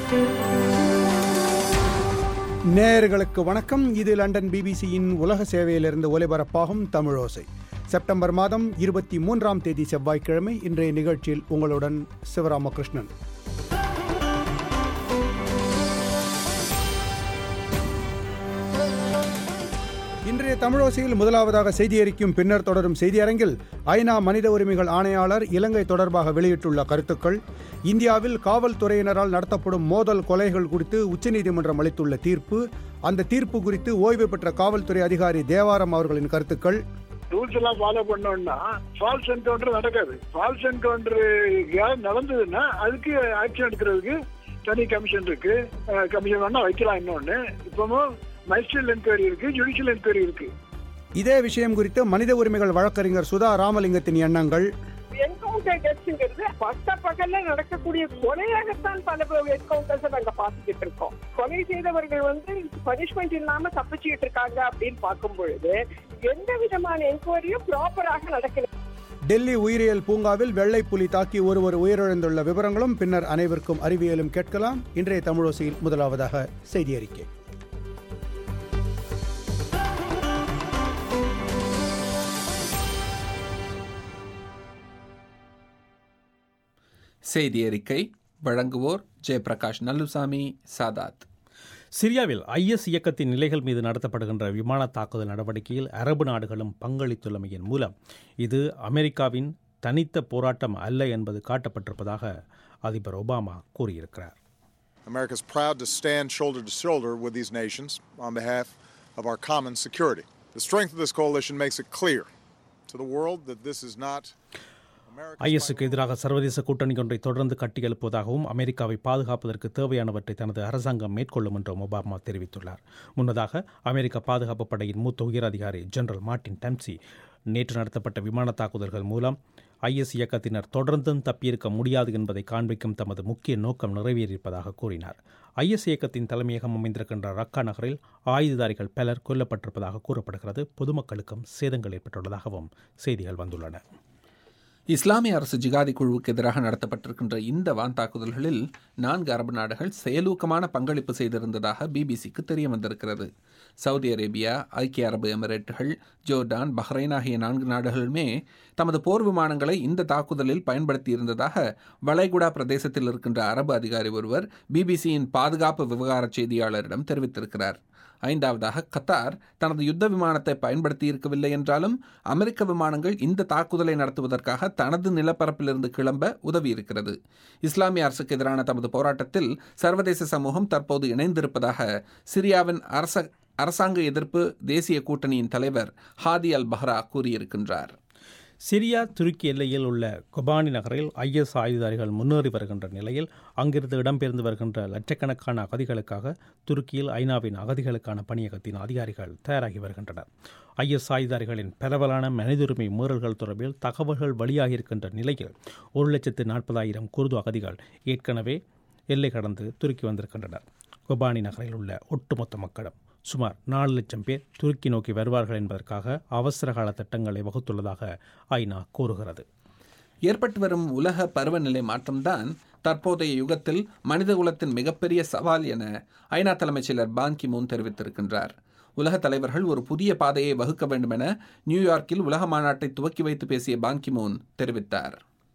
நேயர்களுக்கு வணக்கம் இது லண்டன் பிபிசியின் உலக சேவையிலிருந்து ஒலிபரப்பாகும் தமிழோசை செப்டம்பர் மாதம் இருபத்தி மூன்றாம் தேதி செவ்வாய்க்கிழமை இன்றைய நிகழ்ச்சியில் உங்களுடன் சிவராமகிருஷ்ணன் இன்றைய தமிழோசையில் முதலாவதாக செய்தியறிக்கும் பின்னர் தொடரும் செய்தியரங்கில் ஐநா மனித உரிமைகள் ஆணையாளர் இலங்கை தொடர்பாக வெளியிட்டுள்ள கருத்துக்கள் இந்தியாவில் காவல்துறையினரால் நடத்தப்படும் மோதல் கொலைகள் குறித்து உச்சநீதிமன்றம் அளித்துள்ள தீர்ப்பு அந்த தீர்ப்பு குறித்து ஓய்வு பெற்ற காவல்துறை அதிகாரி தேவாரம் அவர்களின் கருத்துக்கள் ரூல்ஸ் எல்லாம் ஃபாலோ பண்ணோம்னா ஃபால்ஸ் என்கவுண்டர் நடக்காது ஃபால்ஸ் என்கவுண்டர் நடந்ததுன்னா அதுக்கு ஆக்ஷன் எடுக்கிறதுக்கு தனி கமிஷன் இருக்கு கமிஷன் வேணா வைக்கலாம் இன்னொன்னு இப்பவும் மஜிஸ்ட்ரேட் என்கொயரி இருக்கு ஜுடிஷியல் என்கொயரி இருக்கு இதே விஷயம் குறித்து மனித உரிமைகள் வழக்கறிஞர் சுதா ராமலிங்கத்தின் எண்ணங்கள் என்கவுண்டர் டெஸ்ட்ங்கிறது பட்ட பகல்ல நடக்கக்கூடிய கொலையாகத்தான் பல என்கவுண்டர்ஸ் நாங்க பாத்துக்கிட்டு இருக்கோம் கொலை செய்தவர்கள் வந்து பனிஷ்மெண்ட் இல்லாம தப்பிச்சுக்கிட்டு இருக்காங்க அப்படின்னு பார்க்கும் பொழுது எந்த விதமான என்கொயரியும் ப்ராப்பராக நடக்கல டெல்லி உயிரியல் பூங்காவில் வெள்ளை புலி தாக்கி ஒருவர் உயிரிழந்துள்ள விவரங்களும் பின்னர் அனைவருக்கும் அறிவியலும் கேட்கலாம் இன்றைய தமிழோசையில் முதலாவதாக செய்தி அறிக்கை செய்தி அறிக்கை வழங்குவோர் ஜெயபிரகாஷ் நல்லுசாமி சாதாத் சிரியாவில் ஐஎஸ் இயக்கத்தின் நிலைகள் மீது நடத்தப்படுகின்ற விமான தாக்குதல் நடவடிக்கையில் அரபு நாடுகளும் பங்களித்துள்ளமையின் மூலம் இது அமெரிக்காவின் தனித்த போராட்டம் அல்ல என்பது காட்டப்பட்டிருப்பதாக அதிபர் ஒபாமா கூறியிருக்கிறார் America is proud to stand shoulder to shoulder with these nations on behalf of our common security. The strength of this coalition makes it clear to the world that this is not ஐஎஸ்க்கு எதிராக சர்வதேச கூட்டணி ஒன்றை தொடர்ந்து கட்டியெழுப்புவதாகவும் அமெரிக்காவை பாதுகாப்பதற்கு தேவையானவற்றை தனது அரசாங்கம் மேற்கொள்ளும் என்றும் ஒபாமா தெரிவித்துள்ளார் முன்னதாக அமெரிக்க பாதுகாப்பு படையின் மூத்த உயர் அதிகாரி ஜெனரல் மார்டின் டம்சி நேற்று நடத்தப்பட்ட விமான தாக்குதல்கள் மூலம் ஐஎஸ் இயக்கத்தினர் தொடர்ந்தும் தப்பியிருக்க முடியாது என்பதை காண்பிக்கும் தமது முக்கிய நோக்கம் நிறைவேறியிருப்பதாக கூறினார் ஐஎஸ் இயக்கத்தின் தலைமையகம் அமைந்திருக்கின்ற ரக்கா நகரில் ஆயுததாரிகள் பலர் கொல்லப்பட்டிருப்பதாக கூறப்படுகிறது பொதுமக்களுக்கும் சேதங்கள் ஏற்பட்டுள்ளதாகவும் செய்திகள் வந்துள்ளன இஸ்லாமிய அரசு ஜிகாதி குழுவுக்கு எதிராக நடத்தப்பட்டிருக்கின்ற இந்த வான் தாக்குதல்களில் நான்கு அரபு நாடுகள் செயலூக்கமான பங்களிப்பு செய்திருந்ததாக பிபிசிக்கு தெரிய வந்திருக்கிறது சவுதி அரேபியா ஐக்கிய அரபு எமிரேட்டுகள் ஜோர்டான் பஹ்ரைன் ஆகிய நான்கு நாடுகளுமே தமது போர் விமானங்களை இந்த தாக்குதலில் பயன்படுத்தியிருந்ததாக வளைகுடா பிரதேசத்தில் இருக்கின்ற அரபு அதிகாரி ஒருவர் பிபிசியின் பாதுகாப்பு விவகார செய்தியாளரிடம் தெரிவித்திருக்கிறார் ஐந்தாவதாக கத்தார் தனது யுத்த விமானத்தை பயன்படுத்தி இருக்கவில்லை என்றாலும் அமெரிக்க விமானங்கள் இந்த தாக்குதலை நடத்துவதற்காக தனது நிலப்பரப்பிலிருந்து கிளம்ப உதவியிருக்கிறது இஸ்லாமிய அரசுக்கு எதிரான தமது போராட்டத்தில் சர்வதேச சமூகம் தற்போது இணைந்திருப்பதாக சிரியாவின் அரச அரசாங்க எதிர்ப்பு தேசிய கூட்டணியின் தலைவர் ஹாதி அல் பஹ்ரா கூறியிருக்கின்றார் சிரியா துருக்கி எல்லையில் உள்ள கொபானி நகரில் ஐஎஸ் ஆயுதாரிகள் முன்னேறி வருகின்ற நிலையில் அங்கிருந்து இடம்பெயர்ந்து வருகின்ற லட்சக்கணக்கான அகதிகளுக்காக துருக்கியில் ஐநாவின் அகதிகளுக்கான பணியகத்தின் அதிகாரிகள் தயாராகி வருகின்றனர் ஐஎஸ் ஆயுதாரிகளின் பரவலான மனிதுரிமை மீறல்கள் தொடர்பில் தகவல்கள் வெளியாகியிருக்கின்ற நிலையில் ஒரு லட்சத்து நாற்பதாயிரம் குருது அகதிகள் ஏற்கனவே எல்லை கடந்து துருக்கி வந்திருக்கின்றனர் கொபானி நகரில் உள்ள ஒட்டுமொத்த மக்களும் சுமார் நாலு லட்சம் பேர் துருக்கி நோக்கி வருவார்கள் என்பதற்காக அவசரகால திட்டங்களை வகுத்துள்ளதாக ஐநா கூறுகிறது ஏற்பட்டு வரும் உலக பருவநிலை மாற்றம்தான் தற்போதைய யுகத்தில் மனித குலத்தின் மிகப்பெரிய சவால் என ஐநா தலைமைச் செயலர் பான் கி மூன் தெரிவித்திருக்கின்றார் உலக தலைவர்கள் ஒரு புதிய பாதையை வகுக்க வேண்டும் என நியூயார்க்கில் உலக மாநாட்டை துவக்கி வைத்து பேசிய பான் கி மூன் தெரிவித்தார்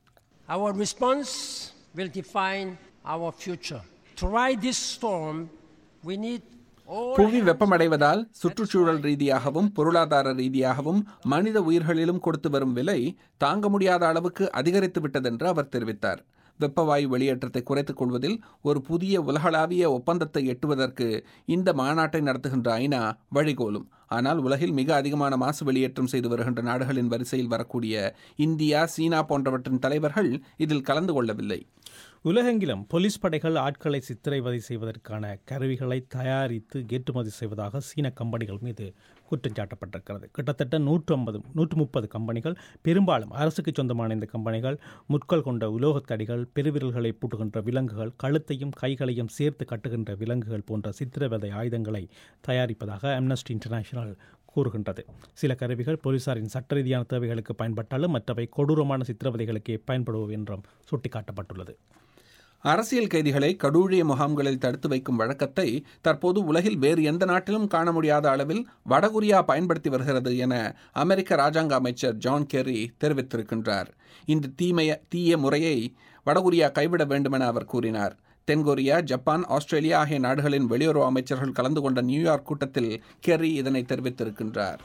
Our response will define our future. To ride this storm, we need புவி வெப்பமடைவதால் சுற்றுச்சூழல் ரீதியாகவும் பொருளாதார ரீதியாகவும் மனித உயிர்களிலும் கொடுத்து வரும் விலை தாங்க முடியாத அளவுக்கு அதிகரித்து விட்டதென்று அவர் தெரிவித்தார் வெப்பவாயு வெளியேற்றத்தை குறைத்துக் கொள்வதில் ஒரு புதிய உலகளாவிய ஒப்பந்தத்தை எட்டுவதற்கு இந்த மாநாட்டை நடத்துகின்ற ஐநா வழிகோலும் ஆனால் உலகில் மிக அதிகமான மாசு வெளியேற்றம் செய்து வருகின்ற நாடுகளின் வரிசையில் வரக்கூடிய இந்தியா சீனா போன்றவற்றின் தலைவர்கள் இதில் கலந்து கொள்ளவில்லை உலகெங்கிலும் போலீஸ் படைகள் ஆட்களை சித்திரைவதை செய்வதற்கான கருவிகளை தயாரித்து ஏற்றுமதி செய்வதாக சீன கம்பெனிகள் மீது குற்றம் சாட்டப்பட்டிருக்கிறது கிட்டத்தட்ட நூற்று ஐம்பது நூற்று முப்பது கம்பெனிகள் பெரும்பாலும் அரசுக்கு சொந்தமான இந்த கம்பெனிகள் முட்கள் கொண்ட உலோகத் தடிகள் பெருவிரல்களை பூட்டுகின்ற விலங்குகள் கழுத்தையும் கைகளையும் சேர்த்து கட்டுகின்ற விலங்குகள் போன்ற சித்திரவதை ஆயுதங்களை தயாரிப்பதாக அம்னஸ்டி இன்டர்நேஷனல் கூறுகின்றது சில கருவிகள் போலீசாரின் சட்ட ரீதியான தேவைகளுக்கு பயன்பட்டாலும் மற்றவை கொடூரமான சித்திரவதைகளுக்கே பயன்படுவோம் என்றும் சுட்டிக்காட்டப்பட்டுள்ளது அரசியல் கைதிகளை கடூழிய முகாம்களில் தடுத்து வைக்கும் வழக்கத்தை தற்போது உலகில் வேறு எந்த நாட்டிலும் காண முடியாத அளவில் வடகொரியா பயன்படுத்தி வருகிறது என அமெரிக்க ராஜாங்க அமைச்சர் ஜான் கெர்ரி தெரிவித்திருக்கின்றார் இந்த தீமைய தீய முறையை வடகொரியா கைவிட வேண்டுமென அவர் கூறினார் தென்கொரியா ஜப்பான் ஆஸ்திரேலியா ஆகிய நாடுகளின் வெளியுறவு அமைச்சர்கள் கலந்து கொண்ட நியூயார்க் கூட்டத்தில் கெர்ரி இதனை தெரிவித்திருக்கின்றார்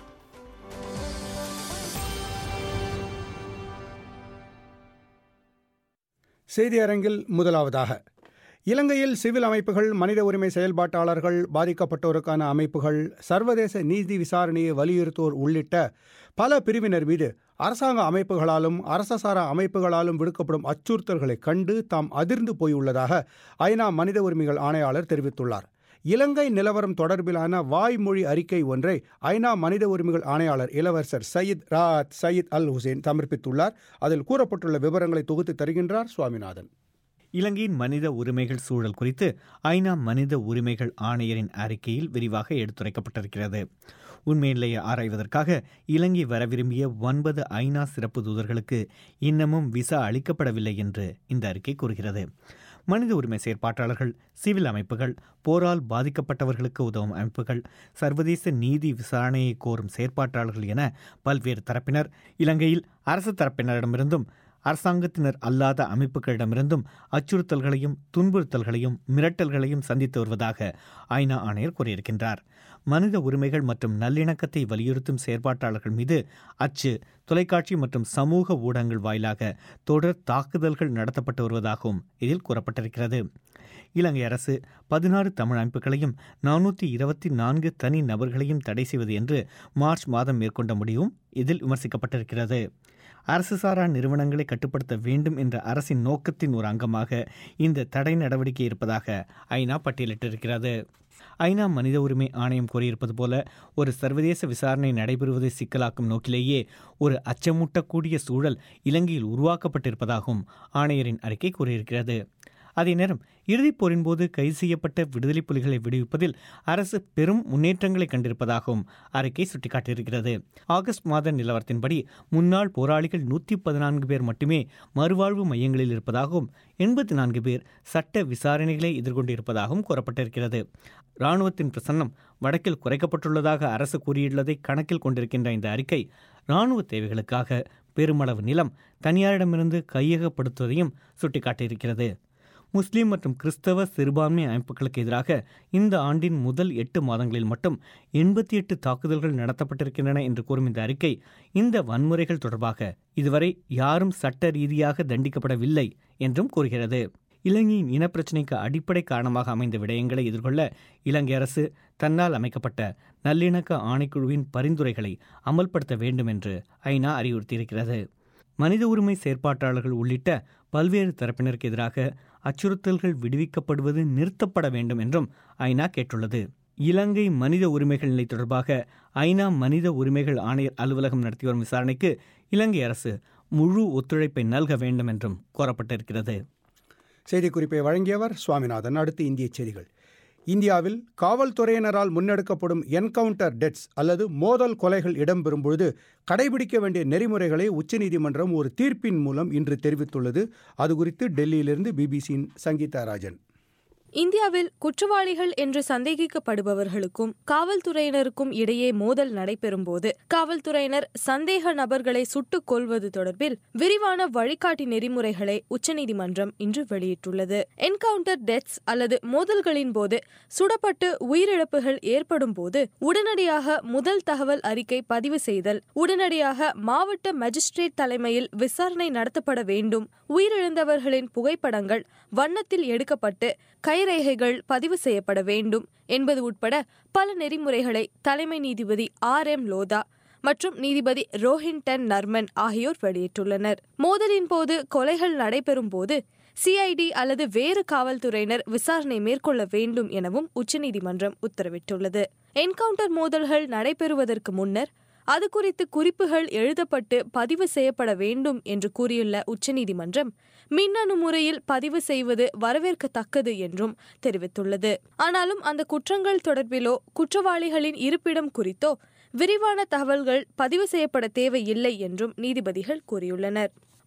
செய்தி அரங்கில் முதலாவதாக இலங்கையில் சிவில் அமைப்புகள் மனித உரிமை செயல்பாட்டாளர்கள் பாதிக்கப்பட்டோருக்கான அமைப்புகள் சர்வதேச நீதி விசாரணையை வலியுறுத்துவோர் உள்ளிட்ட பல பிரிவினர் மீது அரசாங்க அமைப்புகளாலும் அரசசாரா அமைப்புகளாலும் விடுக்கப்படும் அச்சுறுத்தல்களை கண்டு தாம் அதிர்ந்து போயுள்ளதாக ஐநா மனித உரிமைகள் ஆணையாளர் தெரிவித்துள்ளார் இலங்கை நிலவரம் தொடர்பிலான வாய்மொழி அறிக்கை ஒன்றை ஐநா மனித உரிமைகள் ஆணையாளர் இளவரசர் Zeid Ra'ad Zeid al Hussein சமர்ப்பித்துள்ளார் அதில் கூறப்பட்டுள்ள விவரங்களை தொகுத்து தருகின்றார் சுவாமிநாதன் இலங்கையின் மனித உரிமைகள் சூழல் குறித்து ஐநா மனித உரிமைகள் ஆணையரின் அறிக்கையில் விரிவாக எடுத்துரைக்கப்பட்டிருக்கிறது உண்மையிலேயே ஆராய்வதற்காக இலங்கை வர விரும்பிய ஒன்பது ஐநா சிறப்பு தூதர்களுக்கு இன்னமும் விசா அளிக்கப்படவில்லை என்று இந்த அறிக்கை கூறுகிறது மனித உரிமை செயற்பாட்டாளர்கள் சிவில் அமைப்புகள் போரால் பாதிக்கப்பட்டவர்களுக்கு உதவும் அமைப்புகள் சர்வதேச நீதி விசாரணையை கோரும் செயற்பாட்டாளர்கள் என பல்வேறு தரப்பினர் இலங்கையில் அரசு தரப்பினரிடமிருந்தும் அரசாங்கத்தினர் அல்லாத அமைப்புகளிடமிருந்தும் அச்சுறுத்தல்களையும் துன்புறுத்தல்களையும் மிரட்டல்களையும் சந்தித்து வருவதாக ஐநா ஆணையர் கூறியிருக்கின்றார் மனித உரிமைகள் மற்றும் நல்லிணக்கத்தை வலியுறுத்தும் செயற்பாட்டாளர்கள் மீது அச்சு தொலைக்காட்சி மற்றும் சமூக ஊடகங்கள் வாயிலாக தொடர் தாக்குதல்கள் நடத்தப்பட்டு வருவதாகவும் இதில் கூறப்பட்டிருக்கிறது இலங்கை அரசு பதினாறு தமிழ் அமைப்புகளையும் நானூற்றி இருபத்தி நான்கு தனி நபர்களையும் தடை செய்வது என்று மார்ச் மாதம் மேற்கொண்ட முடிவும் இதில் விமர்சிக்கப்பட்டிருக்கிறது அரசு சாரா நிறுவனங்களை கட்டுப்படுத்த வேண்டும் என்ற அரசின் நோக்கத்தின் ஒரு அங்கமாக இந்த தடை நடவடிக்கை இருப்பதாக ஐநா பட்டியலிட்டிருக்கிறது ஐநா மனித உரிமை ஆணையம் கூறியிருப்பது போல ஒரு சர்வதேச விசாரணை நடைபெறுவதை சிக்கலாக்கும் நோக்கிலேயே ஒரு அச்சமூட்டக்கூடிய சூழல் இலங்கையில் உருவாக்கப்பட்டிருப்பதாகவும் ஆணையரின் அறிக்கை கூறியிருக்கிறது அதே நேரம் இறுதிப் போரின் போது கைது செய்யப்பட்ட விடுதலை புலிகளை விடுவிப்பதில் அரசு பெரும் முன்னேற்றங்களை கண்டிருப்பதாகவும் அறிக்கை சுட்டிக்காட்டியிருக்கிறது ஆகஸ்ட் மாத நிலவரத்தின்படி முன்னாள் போராளிகள் நூற்றி பதினான்கு பேர் மட்டுமே மறுவாழ்வு மையங்களில் இருப்பதாகவும் எண்பத்தி நான்கு பேர் சட்ட விசாரணைகளை எதிர்கொண்டிருப்பதாகவும் கூறப்பட்டிருக்கிறது இராணுவத்தின் பிரசன்னம் வடக்கில் குறைக்கப்பட்டுள்ளதாக அரசு கூறியுள்ளதை கணக்கில் கொண்டிருக்கின்ற இந்த அறிக்கை இராணுவ தேவைகளுக்காக பெருமளவு நிலம் தனியாரிடமிருந்து கையகப்படுத்துவதையும் சுட்டிக்காட்டியிருக்கிறது முஸ்லிம் மற்றும் கிறிஸ்தவ சிறுபான்மை அமைப்புகளுக்கு எதிராக இந்த ஆண்டின் முதல் எட்டு மாதங்களில் மட்டும் எண்பத்தி எட்டு தாக்குதல்கள் நடத்தப்பட்டிருக்கின்றன என்று கூறும் இந்த அறிக்கை இந்த வன்முறைகள் தொடர்பாக இதுவரை யாரும் சட்ட ரீதியாக தண்டிக்கப்படவில்லை என்றும் கூறுகிறது இலங்கையின் இனப்பிரச்சினைக்கு அடிப்படை காரணமாக அமைந்த விடயங்களை எதிர்கொள்ள இலங்கை அரசு தன்னால் அமைக்கப்பட்ட நல்லிணக்க ஆணைக்குழுவின் பரிந்துரைகளை அமல்படுத்த வேண்டும் என்று ஐநா அறிவுறுத்தியிருக்கிறது மனித உரிமை செயற்பாட்டாளர்கள் உள்ளிட்ட பல்வேறு தரப்பினருக்கு எதிராக அச்சுறுத்தல்கள் விடுவிக்கப்படுவது நிறுத்தப்பட வேண்டும் என்றும் ஐநா கேட்டுள்ளது இலங்கை மனித உரிமைகள் நிலை தொடர்பாக ஐநா மனித உரிமைகள் ஆணையர் அலுவலகம் நடத்தி வரும் விசாரணைக்கு இலங்கை அரசு முழு ஒத்துழைப்பை நல்க வேண்டும் என்றும் கோரப்பட்டிருக்கிறது செய்திக்குறிப்பை வழங்கியவர் சுவாமிநாதன் அடுத்து இந்திய செய்திகள் இந்தியாவில் காவல்துறையினரால் முன்னெடுக்கப்படும் என்கவுண்டர் டெட்ஸ் அல்லது மோதல் கொலைகள் இடம்பெறும் பொழுது கடைபிடிக்க வேண்டிய நெறிமுறைகளை உச்சநீதிமன்றம் ஒரு தீர்ப்பின் மூலம் இன்று தெரிவித்துள்ளது அது குறித்து டெல்லியிலிருந்து பிபிசியின் சங்கீதா ராஜன் இந்தியாவில் குற்றவாளிகள் என்று சந்தேகிக்கப்படுபவர்களுக்கும் காவல்துறையினருக்கும் இடையே மோதல் நடைபெறும்போது காவல்துறையினர் சந்தேக நபர்களை சுட்டுக் கொள்வது தொடர்பில் விரிவான வழிகாட்டி நெறிமுறைகளை உச்சநீதிமன்றம் இன்று வெளியிட்டுள்ளது என்கவுண்டர் டெத்ஸ் அல்லது மோதல்களின் போது சுடப்பட்டு உயிரிழப்புகள் ஏற்படும் போது உடனடியாக முதல் தகவல் அறிக்கை பதிவு செய்தல் உடனடியாக மாவட்ட மஜிஸ்ட்ரேட் தலைமையில் விசாரணை நடத்தப்பட வேண்டும் உயிரிழந்தவர்களின் புகைப்படங்கள் வண்ணத்தில் எடுக்கப்பட்டு கைரேகைகள் பதிவு செய்யப்பட வேண்டும் என்பது உட்பட பல நெறிமுறைகளை தலைமை நீதிபதி ஆர் எம் லோதா மற்றும் நீதிபதி ரோஹின்டன் நர்மன் ஆகியோர் வெளியிட்டுள்ளனர் மோதலின் போது கொலைகள் நடைபெறும் போது சிஐடி அல்லது வேறு காவல்துறையினர் விசாரணை மேற்கொள்ள வேண்டும் எனவும் உச்சநீதிமன்றம் உத்தரவிட்டுள்ளது என்கவுண்டர் மோதல்கள் நடைபெறுவதற்கு முன்னர் அது குறித்து குறிப்புகள் எழுதப்பட்டு பதிவு செய்யப்பட வேண்டும் என்று கூறியுள்ள உச்சநீதிமன்றம் மின்னணு முறையில் பதிவு செய்வது வரவேற்கத்தக்கது என்றும் தெரிவித்துள்ளது ஆனாலும் அந்த குற்றங்கள் தொடர்பிலோ குற்றவாளிகளின் இருப்பிடம் குறித்தோ விரிவான தகவல்கள் பதிவு செய்யப்பட தேவையில்லை என்றும் நீதிபதிகள் கூறியுள்ளனர்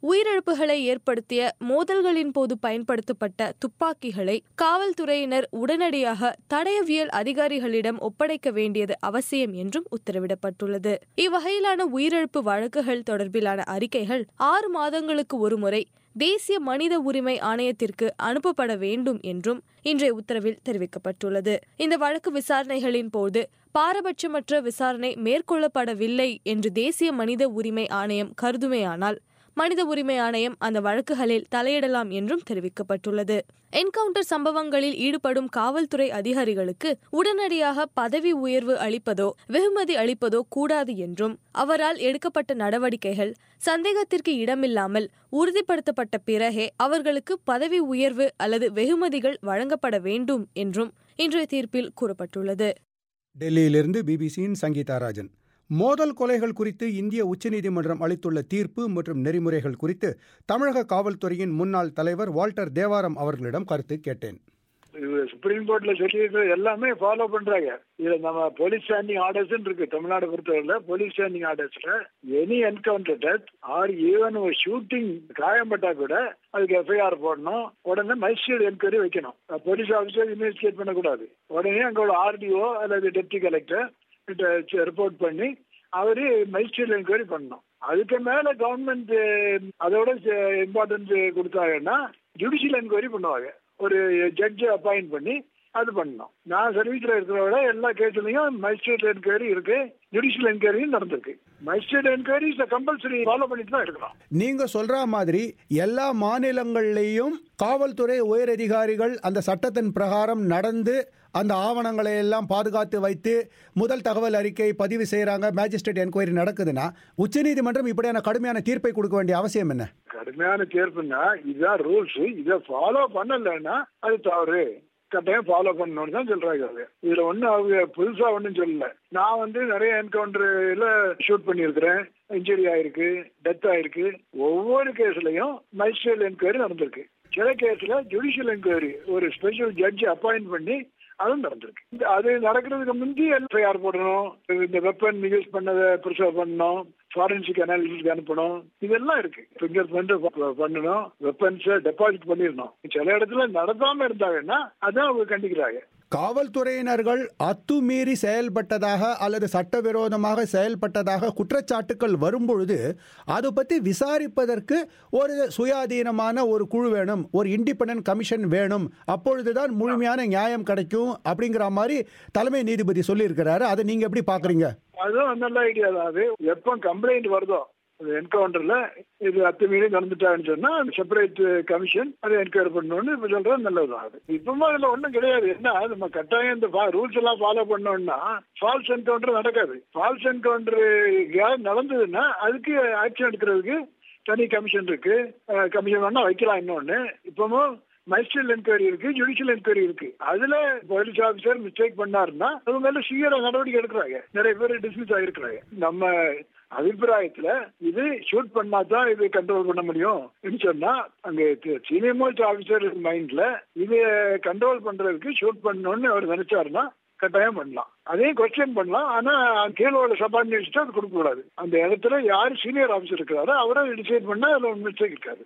உயிரிழப்புகளை ஏற்படுத்திய மோதல்களின் போது பயன்படுத்தப்பட்ட துப்பாக்கிகளை காவல்துறையினர் உடனடியாக தடயவியல் அதிகாரிகளிடம் ஒப்படைக்க வேண்டியது அவசியம் என்றும் உத்தரவிடப்பட்டுள்ளது இவ்வகையிலான உயிரிழப்பு வழக்குகள் தொடர்பிலான அறிக்கைகள் ஆறு மாதங்களுக்கு ஒருமுறை தேசிய மனித உரிமை ஆணையத்திற்கு அனுப்பப்பட வேண்டும் என்றும் இன்றைய உத்தரவில் தெரிவிக்கப்பட்டுள்ளது இந்த வழக்கு விசாரணைகளின் போது பாரபட்சமற்ற விசாரணை மேற்கொள்ளப்படவில்லை என்று தேசிய மனித உரிமை ஆணையம் கருதுமேயானால் மனித உரிமை ஆணையம் அந்த வழக்குகளில் தலையிடலாம் என்றும் தெரிவிக்கப்பட்டுள்ளது என்கவுண்டர் சம்பவங்களில் ஈடுபடும் காவல்துறை அதிகாரிகளுக்கு உடனடியாக பதவி உயர்வு அளிப்பதோ வெகுமதி அளிப்பதோ கூடாது என்றும் அவரால் எடுக்கப்பட்ட நடவடிக்கைகள் சந்தேகத்திற்கு இடமில்லாமல் உறுதிப்படுத்தப்பட்ட பிறகே அவர்களுக்கு பதவி உயர்வு அல்லது வெகுமதிகள் வழங்கப்பட வேண்டும் என்றும் இன்றைய தீர்ப்பில் கூறப்பட்டுள்ளது டெல்லியிலிருந்து பிபிசியின் சங்கீதா ராஜன் மோதல் கொலைகள் குறித்து இந்திய உச்சநீதிமன்றம் அளித்துள்ள தீர்ப்பு மற்றும் நெறிமுறைகள் குறித்து தமிழக காவல்துறையின் முன்னாள் தலைவர் வால்டர் தேவாரம் அவர்களிடம் கருத்து கேட்டேன் சுப்ரீம் கோர்ட்ல சொல்லியிருக்கிறது எல்லாமே ஃபாலோ பண்றாங்க இதுல நம்ம போலீஸ் ஸ்டாண்டிங் ஆர்டர்ஸ் இருக்கு தமிழ்நாடு பொறுத்தவரையில போலீஸ் ஸ்டாண்டிங் ஆர்டர்ஸ்ல any encounter death or even ஒரு ஷூட்டிங் காயம்பட்டா கூட அதுக்கு எஃப்ஐஆர் போடணும் உடனே மஜிஸ்ட்ரேட் என்கொயரி வைக்கணும் போலீஸ் ஆஃபீஸர் இன்வெஸ்டிகேட் பண்ணக்கூடாது உடனே அங்கே ஆர்டிஓ அல்லது டெப்டி கலெக்டர் ரிப்போர்ட் பண்ணி அவரு மஜிஸ்ட்ரேட் என்கொயரி பண்ணணும் அதுக்கு மேல கவர்மெண்ட் அதோட இம்பார்ட்டன்ஸ் கொடுத்தாங்கன்னா ஜுடிஷியல் என்கொயரி பண்ணுவாங்க ஒரு ஜட்ஜை அப்பாயிண்ட் பண்ணி அது பண்ணணும் நான் சர்வீஸ்ல இருக்கிறத எல்லா கேஸ்லயும் மஜிஸ்ட்ரேட் என்கொயரி இருக்கு ஜுடிஷியல் என்கொயரியும் நடந்திருக்கு மஜிஸ்ட்ரேட் என்கொயரி கம்பல்சரி ஃபாலோ பண்ணிட்டு தான் இருக்கிறோம் நீங்க சொல்ற மாதிரி எல்லா மாநிலங்கள்லேயும் காவல்துறை உயரதிகாரிகள் அந்த சட்டத்தின் பிரகாரம் நடந்து அந்த ஆவணங்களை எல்லாம் பாதுகாத்து வைத்து முதல் தகவல் அறிக்கை பதிவு செய்யறாங்க மேஜிஸ்ட்ரேட் என்கொயரி நடக்குதுன்னா உச்சநீதிமன்றம் இப்படியான கடுமையான தீர்ப்பை கொடுக்க வேண்டிய அவசியம் என்ன கடுமையான தீர்ப்புன்னா இதுதான் ரூல்ஸ் இதை ஃபாலோ பண்ணலைன்னா அது தவறு கட்டாயம் ஃபாலோ பண்ணணும்னு தான் சொல்றாங்க அது இதுல ஒன்றும் அவங்க புதுசா ஒன்றும் சொல்லல நான் வந்து நிறைய என்கவுண்டர்ல ஷூட் பண்ணியிருக்கிறேன் இன்ஜுரி ஆயிருக்கு டெத் ஆயிருக்கு ஒவ்வொரு கேஸ்லயும் மஜிஸ்ட்ரேட் என்கொயரி நடந்திருக்கு சில கேஸ்ல ஜுடிஷியல் என்கொயரி ஒரு ஸ்பெஷல் ஜட்ஜ் அப்பாயிண்ட் பண்ணி அதுவும் நடந்திருக்கு அது நடக்கிறதுக்கு முந்தி எஃப்ஐஆர் போடணும் இந்த வெப்பன் யூஸ் பண்ணதை ப்ரிசர்வ் பண்ணணும் ஃபாரன்சிக் அனாலிசிஸ்க்கு அனுப்பணும் இதெல்லாம் இருக்கு ஃபிங்கர் பிரிண்ட் பண்ணணும் வெப்பன்ஸை டெபாசிட் பண்ணிடணும் சில இடத்துல நடத்தாம இருந்தாங்கன்னா அதான் அவங்க கண்டிக்கிறாங்க காவல்துறையினர்கள் அத்துமீறி செயல்பட்டதாக அல்லது சட்டவிரோதமாக செயல்பட்டதாக குற்றச்சாட்டுக்கள் வரும்பொழுது அது பற்றி விசாரிப்பதற்கு ஒரு சுயாதீனமான ஒரு குழு வேணும் ஒரு இண்டிபெண்டன்ட் கமிஷன் வேணும் அப்பொழுதுதான் முழுமையான நியாயம் கிடைக்கும் அப்படிங்கிற மாதிரி தலைமை நீதிபதி சொல்லியிருக்கிறாரு அதை நீங்க எப்படி பாக்குறீங்க அதுவும் நல்ல ஐடியா தான் அது எப்போ கம்ப்ளைண்ட் வருதோ என்கவுண்டர்ல இது அத்துமீறி நடந்துட்டான்னு சொன்னா செப்பரேட் கமிஷன் அதை என்கொயரி பண்ணணும்னு இப்ப சொல்றது நல்லதுதான் அது இப்பவும் அதுல ஒண்ணும் கிடையாது என்ன நம்ம கட்டாயம் இந்த ரூல்ஸ் எல்லாம் ஃபாலோ பண்ணோம்னா ஃபால்ஸ் என்கவுண்டர் நடக்காது ஃபால்ஸ் என்கவுண்டர் நடந்ததுன்னா அதுக்கு ஆக்ஷன் எடுக்கிறதுக்கு தனி கமிஷன் இருக்கு கமிஷன் வேணா வைக்கலாம் இன்னொன்னு இப்பவும் மஜிஸ்ட்ரேட் என்கொயரி இருக்கு ஜுடிஷியல் என்கொயரி இருக்கு அதுல போலீஸ் ஆபீசர் மிஸ்டேக் பண்ணாருன்னா அது மேல சீக்கிர நடவடிக்கை எடுக்கிறாங்க நிறைய பேர் டிஸ்மிஸ் ஆகிருக்கிறாங்க நம்ம அபிப்பிராயத்துல இது ஷூட் பண்ணா தான் இது கண்ட்ரோல் பண்ண முடியும் சொன்னா அங்க சீனியர் மோஸ்ட் ஆபீசர் மைண்ட்ல இது கண்ட்ரோல் பண்றதுக்கு ஷூட் பண்ணணும்னு அவர் நினைச்சாருன்னா கட்டாயம் பண்ணலாம் அதையும் கொஸ்டின் பண்ணலாம் ஆனா கீழே உள்ள சபார்டினேட்ஸ் அது கொடுக்க கூடாது அந்த இடத்துல யார் சீனியர் ஆபீசர் இருக்கிறாரோ அவரை டிசைட் பண்ணா அதுல மிஸ்டேக் இருக்காது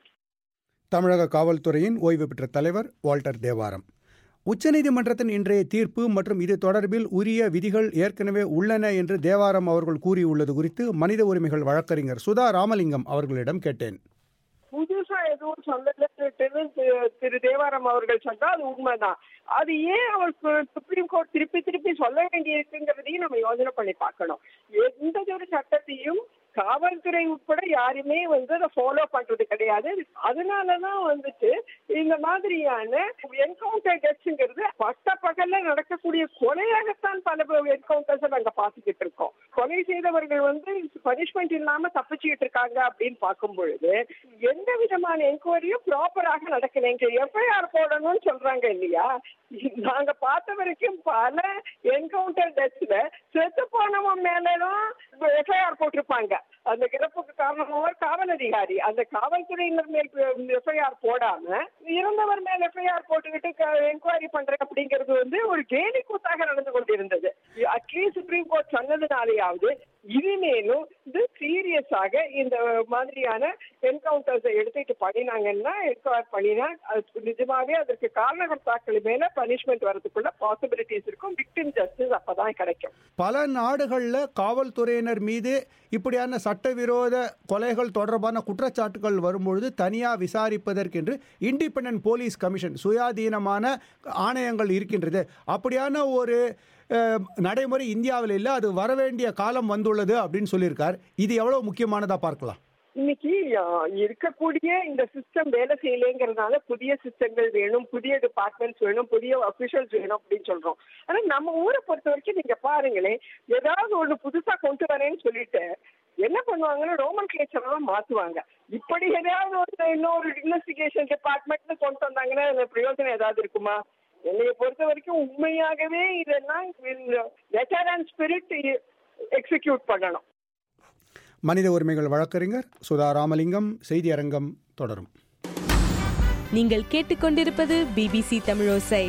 தமிழக காவல்துறையின் ஓய்வு பெற்ற தலைவர் வால்டர் தேவாரம் உச்சநீதிமன்றத்தின் இன்றைய தீர்ப்பு மற்றும் இது தொடர்பில் உரிய விதிகள் ஏற்கனவே உள்ளன என்று தேவாரம் அவர்கள் கூறியுள்ளது குறித்து மனித உரிமைகள் வழக்கறிஞர் சுதா ராமலிங்கம் அவர்களிடம் கேட்டேன் புதுசா எதுவும் சொல்லலன்னு திரு தேவாரம் அவர்கள் சொன்னா அது உண்மைதான் அது ஏன் அவர் சுப்ரீம் கோர்ட் திருப்பி திருப்பி சொல்ல வேண்டியிருக்குங்கிறதையும் நம்ம யோசனை பண்ணி பார்க்கணும் எந்த ஒரு சட்டத்தையும் காவல்துறை உட்பட யாருமே வந்து அதை ஃபாலோ பண்றது கிடையாது அதனாலதான் வந்துட்டு இந்த மாதிரியான என்கவுண்டர் டெத்ங்கிறது பட்ட பகல்ல நடக்கக்கூடிய கொலையாகத்தான் பல என்கவுண்டர்ஸ் நாங்க பாத்துக்கிட்டு இருக்கோம் கொலை செய்தவர்கள் வந்து பனிஷ்மெண்ட் இல்லாம தப்பிச்சுக்கிட்டு இருக்காங்க அப்படின்னு பார்க்கும் பொழுது எந்த விதமான என்கொயரியும் ப்ராப்பராக நடக்கல இங்க எஃப்ஐஆர் போடணும்னு சொல்றாங்க இல்லையா நாங்க பார்த்த வரைக்கும் பல என்கவுண்டர் டெத்ல செத்து போனவன் மேலதான் எஃப்ஐஆர் போட்டிருப்பாங்க அந்த இறப்புக்கு காரணமாக காவல் அதிகாரி அந்த காவல்துறையினர் மேல் எஃப்ஐஆர் போடாம இறந்தவர் மேல் எஃப்ஐஆர் போட்டுக்கிட்டு என்கொயரி பண்றேன் அப்படிங்கிறது வந்து ஒரு கேலி கூத்தாக நடந்து கொண்டிருந்தது அட்லீஸ்ட் சுப்ரீம் கோர்ட் சொன்னதுனாலேயாவது இனிமேலும் இது சீரியஸாக இந்த மாதிரியான என்கவுண்டர்ஸை எடுத்துட்டு பண்ணினாங்கன்னா என்கொயர் பண்ணினா அது நிஜமாவே அதற்கு காரணகர்த்தாக்கள் மேல பனிஷ்மெண்ட் வரதுக்குள்ள பாசிபிலிட்டிஸ் இருக்கும் விக்டிம் ஜஸ்டிஸ் அப்பதான் கிடைக்கும் பல நாடுகளில் காவல்துறையினர் மீது இப்படியான சட்டவிரோத கொலைகள் தொடர்பான குற்றச்சாட்டுகள் வரும்பொழுது தனியாக விசாரிப்பதற்கென்று இண்டிபெண்டன்ட் போலீஸ் கமிஷன் சுயாதீனமான ஆணையங்கள் இருக்கின்றது அப்படியான ஒரு அஹ், நடைமுறை இந்தியாவில் இல்லை அது வரவேண்டிய காலம் வந்துள்ளது அப்படின்னு சொல்லியிருக்கார் இது எவ்வளவு முக்கியமானதா பார்க்கலாம் இன்னைக்கு ஆ, இருக்கக்கூடிய இந்த சிஸ்டம் வேலை செய்யலைங்கிறதுனால புதிய சிஸ்டங்கள் வேணும் புதிய டிபார்ட்மெண்ட்ஸ் வேணும் புதிய அபிஷியல்ஸ் வேணும் அப்படின்னு சொல்றோம் ஆனா நம்ம ஊரை பொறுத்த வரைக்கும் நீங்க பாருங்களேன் ஏதாவது ஒண்ணு புதுசா கொண்டு வரேன்னு சொல்லிட்டு என்ன பண்ணுவாங்கன்னா ரோமன் கிளேச்சர் எல்லாம் மாத்துவாங்க இப்படி ஏதாவது ஒரு இன்னொரு இன்வெஸ்டிகேஷன் டிபார்ட்மெண்ட்னு கொண்டு வந்தாங்கன்னா அதுல பிரயோஜனம் ஏதாவது இருக்குமா என்னைய பொறுத்த வரைக்கும் உண்மையாகவே இதெல்லாம் லெட்டர் அண்ட் ஸ்பிரிட் எக்ஸிக்யூட் பண்ணணும் மனித உரிமைகள் வழக்கறிஞர் சுதா ராமலிங்கம் செய்தி அரங்கம் தொடரும் நீங்கள் கேட்டுக்கொண்டிருப்பது பிபிசி தமிழோசை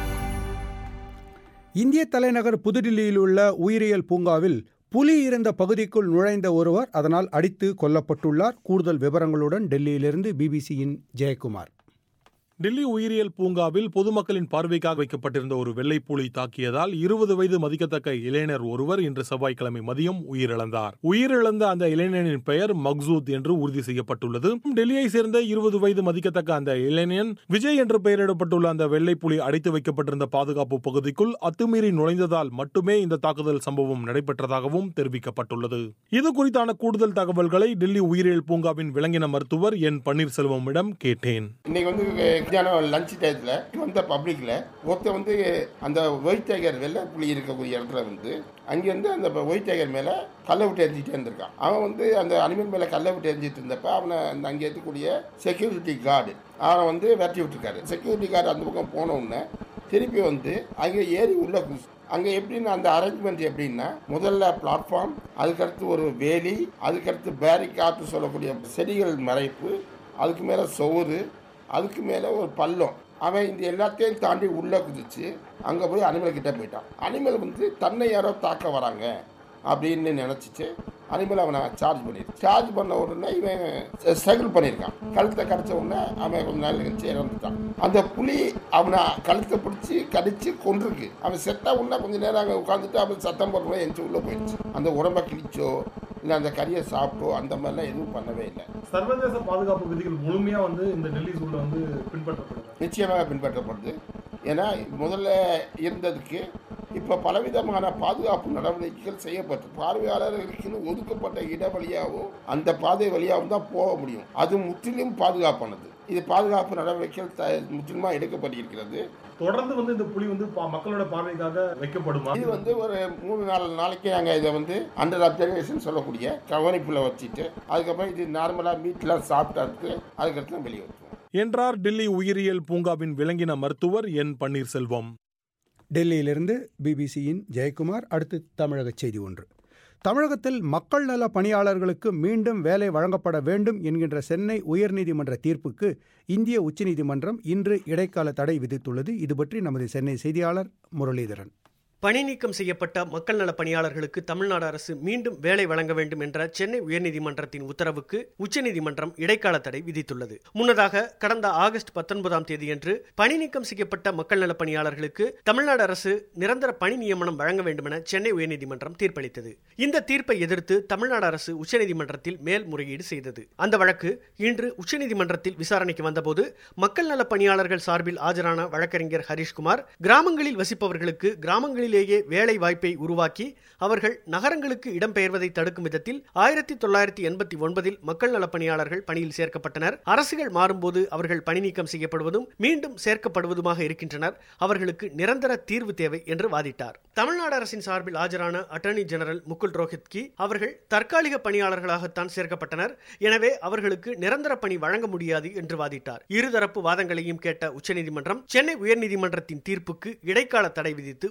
இந்திய தலைநகர் புதுடில்லியில் உள்ள உயிரியல் பூங்காவில் புலி இருந்த பகுதிக்குள் நுழைந்த ஒருவர் அதனால் அடித்து கொல்லப்பட்டுள்ளார் கூடுதல் விவரங்களுடன் டெல்லியிலிருந்து பிபிசியின் ஜெயக்குமார் டெல்லி உயிரியல் பூங்காவில் பொதுமக்களின் பார்வைக்காக வைக்கப்பட்டிருந்த ஒரு வெள்ளைப்புலி தாக்கியதால் இருபது வயது மதிக்கத்தக்க இளைஞர் ஒருவர் இன்று செவ்வாய்க்கிழமை மதியம் உயிரிழந்தார் உயிரிழந்த அந்த இளைஞனின் பெயர் மக்சூத் என்று உறுதி செய்யப்பட்டுள்ளது டெல்லியை சேர்ந்த இருபது வயது மதிக்கத்தக்க அந்த இளைஞன் விஜய் என்று பெயரிடப்பட்டுள்ள அந்த வெள்ளைப்புலி அடைத்து வைக்கப்பட்டிருந்த பாதுகாப்பு பகுதிக்குள் அத்துமீறி நுழைந்ததால் மட்டுமே இந்த தாக்குதல் சம்பவம் நடைபெற்றதாகவும் தெரிவிக்கப்பட்டுள்ளது இது குறித்தான கூடுதல் தகவல்களை டெல்லி உயிரியல் பூங்காவின் விலங்கின மருத்துவர் என் பன்னீர்செல்வமிடம் கேட்டேன் இன்னைக்கு வந்து மத்தியானம் லஞ்ச் டயத்தில் வந்த பப்ளிக்கில் ஒருத்தர் வந்து அந்த ஒயிட் டைகர் வெள்ளை புலி இருக்கக்கூடிய இடத்துல வந்து அங்கேருந்து அந்த ஒயிட் டைகர் மேலே கல்லை விட்டு எரிஞ்சிட்டே இருந்திருக்கான் அவன் வந்து அந்த அனிமல் மேலே கல்லை விட்டு எரிஞ்சிட்டு இருந்தப்ப அவனை அந்த அங்கே இருக்கக்கூடிய செக்யூரிட்டி கார்டு அவனை வந்து விரட்டி விட்டுருக்காரு செக்யூரிட்டி கார்டு அந்த பக்கம் போன உடனே திருப்பி வந்து அங்கே ஏறி உள்ள குதிச்சு அங்கே எப்படின்னா அந்த அரேஞ்ச்மெண்ட் எப்படின்னா முதல்ல பிளாட்ஃபார்ம் அதுக்கடுத்து ஒரு வேலி அதுக்கடுத்து பேரிகாட்டு சொல்லக்கூடிய செடிகள் மறைப்பு அதுக்கு மேலே சோறு அதுக்கு மேலே ஒரு பள்ளம் அவன் இந்த எல்லாத்தையும் தாண்டி உள்ளே குதிச்சு அங்கே போய் அனிமல் கிட்ட போயிட்டான் அனிமல் வந்து தன்னை யாரோ தாக்க வராங்க அப்படின்னு நினச்சிச்சு அனிமல் அவனை சார்ஜ் பண்ணிடுச்சு சார்ஜ் பண்ண உடனே இவன் ஸ்ட்ரகிள் பண்ணியிருக்கான் கழுத்தை கடிச்ச உடனே அவன் கொஞ்ச நாள் கழிச்சு இறந்துட்டான் அந்த புலி அவனை கழுத்தை பிடிச்சி கடிச்சு கொண்டிருக்கு அவன் செத்தா உடனே கொஞ்ச நேரம் அங்கே உட்காந்துட்டு அவன் சத்தம் போடுறோம் எந்திச்சு உள்ளே போயிடுச்சு அந்த உடம்ப கிழிச்சோ இல்லை அந்த கறியை சாப்பிட்டோ அந்த மாதிரிலாம் எதுவும் பண்ணவே இல்லை சர்வதேச பாதுகாப்பு விதிகள் முழுமையா வந்து இந்த டெல்லி சூழ்ல வந்து பின்பற்றப்படுது நிச்சயமாக பின்பற்றப்படுது ஏன்னா முதல்ல இருந்ததுக்கு இப்போ பலவிதமான பாதுகாப்பு நடவடிக்கைகள் செய்யப்பட்டு பார்வையாளர்களுக்குன்னு ஒதுக்கப்பட்ட இட வழியாகவும் அந்த பாதை வழியாகவும் தான் போக முடியும் அது முற்றிலும் பாதுகாப்பானது இது பாதுகாப்பு நடவடிக்கைகள் த முற்றிலுமாக எடுக்கப்பட்டிருக்கிறது தொடர்ந்து வந்து இந்த புலி வந்து பா- மக்களோட பார்வைக்காக வைக்கப்படுமா இது வந்து ஒரு மூணு நாலு நாளைக்கு நாங்கள் இதை வந்து அண்டர் அப்சர்வேஷன் சொல்லக்கூடிய கவனிப்பில் வச்சுட்டு அதுக்கப்புறம் இது நார்மலாக மீட்லாம் சாப்பிட்டு அதுக்கடுத்து தான் வெளியே வந்துருவோம் என்றார் டெல்லி உயிரியல் பூங்காவின் விலங்கின மருத்துவர் என் பன்னீர்செல்வம் டெல்லியிலிருந்து பிபிசியின் ஜெயக்குமார் அடுத்து தமிழக செய்தி ஒன்று தமிழகத்தில் மக்கள் நல பணியாளர்களுக்கு மீண்டும் வேலை வழங்கப்பட வேண்டும் என்கின்ற சென்னை உயர்நீதிமன்ற தீர்ப்புக்கு இந்திய உச்சநீதிமன்றம் இன்று இடைக்கால தடை விதித்துள்ளது இது பற்றி நமது சென்னை செய்தியாளர் முரளிதரன் பணி நீக்கம் செய்யப்பட்ட மக்கள் நல பணியாளர்களுக்கு தமிழ்நாடு அரசு மீண்டும் வேலை வழங்க வேண்டும் என்ற சென்னை உயர்நீதிமன்றத்தின் உத்தரவுக்கு உச்சநீதிமன்றம் இடைக்கால தடை விதித்துள்ளது முன்னதாக கடந்த ஆகஸ்ட் பத்தொன்பதாம் தேதியன்று பணி நீக்கம் செய்யப்பட்ட மக்கள் நல பணியாளர்களுக்கு தமிழ்நாடு அரசு நிரந்தர பணி நியமனம் வழங்க வேண்டும் என சென்னை உயர்நீதிமன்றம் தீர்ப்பளித்தது இந்த தீர்ப்பை எதிர்த்து தமிழ்நாடு அரசு உச்சநீதிமன்றத்தில் மேல்முறையீடு செய்தது அந்த வழக்கு இன்று உச்சநீதிமன்றத்தில் விசாரணைக்கு வந்தபோது மக்கள் நல பணியாளர்கள் சார்பில் ஆஜரான வழக்கறிஞர் ஹரிஷ்குமார் கிராமங்களில் வசிப்பவர்களுக்கு கிராமங்களிலேயே வேலை வாய்ப்பை உருவாக்கி அவர்கள் நகரங்களுக்கு இடம்பெயர்வதை தடுக்கும் விதத்தில் ஆயிரத்தி தொள்ளாயிரத்தி எண்பத்தி ஒன்பதில் மக்கள் நல பணியாளர்கள் பணியில் சேர்க்கப்பட்டனர் அரசுகள் மாறும்போது அவர்கள் பணி நீக்கம் செய்யப்படுவதும் மீண்டும் சேர்க்கப்படுவதுமாக இருக்கின்றனர் அவர்களுக்கு நிரந்தர தீர்வு தேவை என்று வாதிட்டார் தமிழ்நாடு அரசின் சார்பில் ஆஜரான அட்டர்னி ஜெனரல் முகுல் ரோஹித்கி அவர்கள் தற்காலிக பணியாளர்களாகத்தான் சேர்க்கப்பட்டனர் எனவே அவர்களுக்கு நிரந்தர பணி வழங்க முடியாது என்று வாதிட்டார் இருதரப்பு வாதங்களையும் கேட்ட உச்சநீதிமன்றம் சென்னை உயர்நீதிமன்றத்தின் தீர்ப்புக்கு இடைக்கால தடை விதித்து உத்தரவிட்டது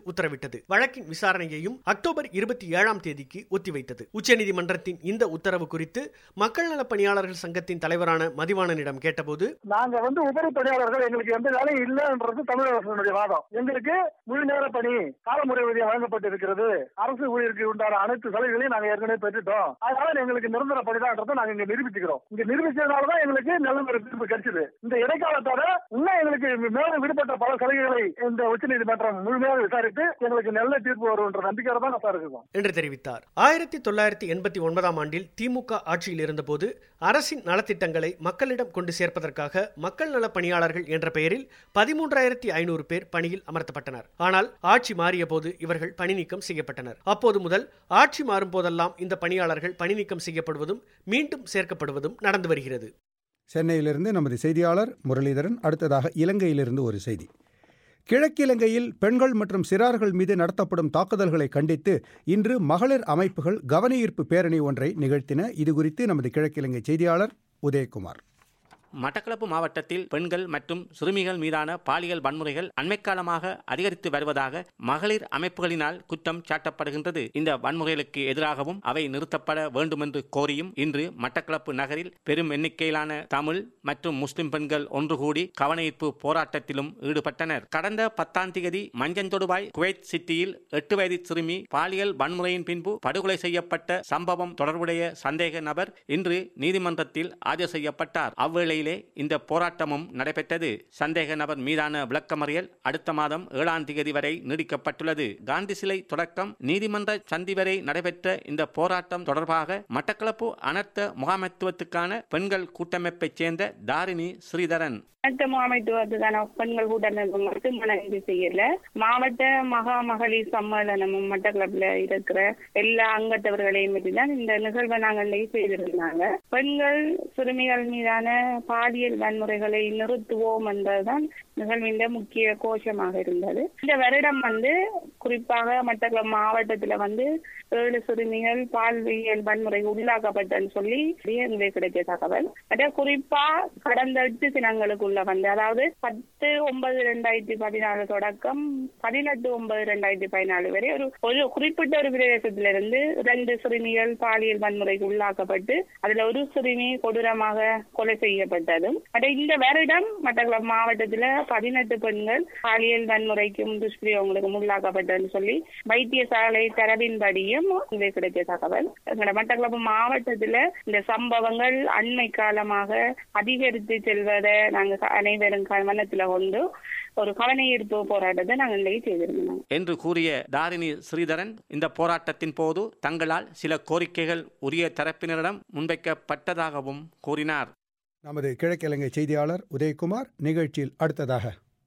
உத்தரவிட்டது வழக்கின் விசாரணையையும் அக்டோபர் இருபத்தி ஏழாம் தேதிக்கு ஒத்திவைத்தது உச்சநீதிமன்றத்தின் இந்த உத்தரவு குறித்து மக்கள் நலப் பணியாளர்கள் சங்கத்தின் தலைவரான மதிவாணனிடம் கேட்டபோது நாங்க வந்து உபரி பணியாளர்கள் எங்களுக்கு எந்த வேலையும் இல்லைன்றது தமிழக அரசினுடைய வாதம் எங்களுக்கு முழு நேர பணி காலமுறை ஊதியம் வழங்கப்பட்டிருக்கிறது அரசு ஊழியருக்கு உண்டான அனைத்து சலுகைகளையும் நாங்க ஏற்கனவே பெற்றுட்டோம் அதனால எங்களுக்கு நிரந்தர பணிதான்றதை நாங்க இங்க நிரூபிச்சுக்கிறோம் இங்க நிரூபிச்சதுனாலதான் எங்களுக்கு நல்ல ஒரு தீர்ப்பு கிடைச்சது இந்த இடைக்காலத்தோட இன்னும் எங்களுக்கு மேலும் விடுபட்ட பல சலுகைகளை இந்த உச்சநீதிமன்றம் முழுமையாக விசாரித்து எங்களுக்கு நல்ல தீர்ப்பு வரும்ன்ற நம்பிக்கையோட தான் சார் இருக்கோம் என்று தெரிவித்தார் ஆயிரத்தி தொள்ளாயிரத்தி எண்பத்தி ஒன்பதாம் ஆண்டில் திமுக ஆட்சியில் இருந்தபோது அரசின் நலத்திட்டங்களை மக்களிடம் கொண்டு சேர்ப்பதற்காக மக்கள் நல பணியாளர்கள் என்ற பெயரில் பதிமூன்றாயிரத்தி ஐநூறு பேர் பணியில் அமர்த்தப்பட்டனர் ஆனால் ஆட்சி மாறிய போது இவர்கள் பணி நீக்கம் செய்யப்பட்டனர் அப்போது முதல் ஆட்சி மாறும் போதெல்லாம் இந்த பணியாளர்கள் பணி நீக்கம் செய்யப்படுவதும் மீண்டும் சேர்க்கப்படுவதும் நடந்து வருகிறது சென்னையிலிருந்து நமது செய்தியாளர் முரளிதரன் அடுத்ததாக இலங்கையிலிருந்து ஒரு செய்தி கிழக்கிலங்கையில் பெண்கள் மற்றும் சிறார்கள் மீது நடத்தப்படும் தாக்குதல்களை கண்டித்து இன்று மகளிர் அமைப்புகள் கவனஈர்ப்பு பேரணி ஒன்றை நிகழ்த்தின இதுகுறித்து நமது கிழக்கிலங்கை செய்தியாளர் உதயகுமார் மட்டக்களப்பு மாவட்டத்தில் பெண்கள் மற்றும் சிறுமிகள் மீதான பாலியல் வன்முறைகள் அண்மைக்காலமாக அதிகரித்து வருவதாக மகளிர் அமைப்புகளினால் குற்றம் சாட்டப்படுகின்றது இந்த வன்முறைகளுக்கு எதிராகவும் அவை நிறுத்தப்பட வேண்டுமென்று கோரியும் இன்று மட்டக்களப்பு நகரில் பெரும் எண்ணிக்கையிலான தமிழ் மற்றும் முஸ்லிம் பெண்கள் ஒன்று கூடி கவனஈர்ப்பு போராட்டத்திலும் ஈடுபட்டனர் கடந்த பத்தாம் தேதி மஞ்சந்தொடுவாய் குவைத் சிட்டியில் எட்டு வயது சிறுமி பாலியல் வன்முறையின் பின்பு படுகொலை செய்யப்பட்ட சம்பவம் தொடர்புடைய சந்தேக நபர் இன்று நீதிமன்றத்தில் ஆஜர் செய்யப்பட்டார் அவ்வேளை நிலையிலே இந்த போராட்டமும் நடைபெற்றது சந்தேக நபர் மீதான விளக்கமறியல் அடுத்த மாதம் ஏழாம் தேதி வரை நீடிக்கப்பட்டுள்ளது காந்தி சிலை தொடக்கம் நீதிமன்ற சந்தி வரை நடைபெற்ற இந்த போராட்டம் தொடர்பாக மட்டக்களப்பு அனர்த்த முகாமைத்துவத்துக்கான பெண்கள் கூட்டமைப்பைச் சேர்ந்த தாரிணி ஸ்ரீதரன் அனர்த்த முகாமைத்துவத்துக்கான பெண்கள் கூட்டமைப்பு மட்டும் இது செய்யல மாவட்ட மகா மகளிர் சம்மேளனமும் மட்டக்களப்புல இருக்கிற எல்லா அங்கத்தவர்களையும் பற்றி தான் இந்த நிகழ்வை நாங்கள் செய்திருந்தாங்க பெண்கள் சிறுமிகள் மீதான பாலியல் வன்முறைகளை நிறுத்துவோம் என்பதுதான் நிகழ்வின் முக்கிய கோஷமாக இருந்தது இந்த வருடம் வந்து குறிப்பாக மட்டக்களப்பு மாவட்டத்துல வந்து ஏழு சிறுமிகள் பாலியல் வன்முறை உள்ளாக்கப்பட்டன்னு சொல்லி எங்களுக்கு கிடைச்ச தகவல் அதே குறிப்பா கடந்த எட்டு தினங்களுக்குள்ள வந்து அதாவது பத்து ஒன்பது ரெண்டாயிரத்தி பதினாலு தொடக்கம் பதினெட்டு ஒன்பது ரெண்டாயிரத்தி பதினாலு வரை ஒரு ஒரு குறிப்பிட்ட ஒரு பிரதேசத்திலிருந்து ரெண்டு சிறுமிகள் பாலியல் வன்முறைக்கு உள்ளாக்கப்பட்டு அதுல ஒரு சிறுமி கொடூரமாக கொலை செய்யப்பட்டதும் அதே இந்த வருடம் மட்டக்களப்பு மாவட்டத்துல பதினெட்டு பெண்கள் பாலியல் வன்முறைக்கும் துஷ்பிரயோகங்களுக்கும் உள்ளாக்கப்பட்டதுன்னு சொல்லி வைத்தியசாலை தரவின்படியும் உங்களுக்கு கிடைச்ச தகவல் எங்களோட மட்டக்களப்பு மாவட்டத்துல இந்த சம்பவங்கள் அண்மை காலமாக அதிகரித்து செல்வதை நாங்க அனைவரும் கவனத்துல கொண்டு ஒரு கவன ஈர்ப்பு போராட்டத்தை நாங்கள் இன்றைக்கு செய்திருந்தோம் என்று கூறிய தாரிணி ஸ்ரீதரன் இந்த போராட்டத்தின் போது தங்களால் சில கோரிக்கைகள் உரிய தரப்பினரிடம் முன்வைக்கப்பட்டதாகவும் கூறினார் நமது கிழக்கிழங்கை செய்தியாளர் உதயகுமார் நிகழ்ச்சியில் அடுத்ததாக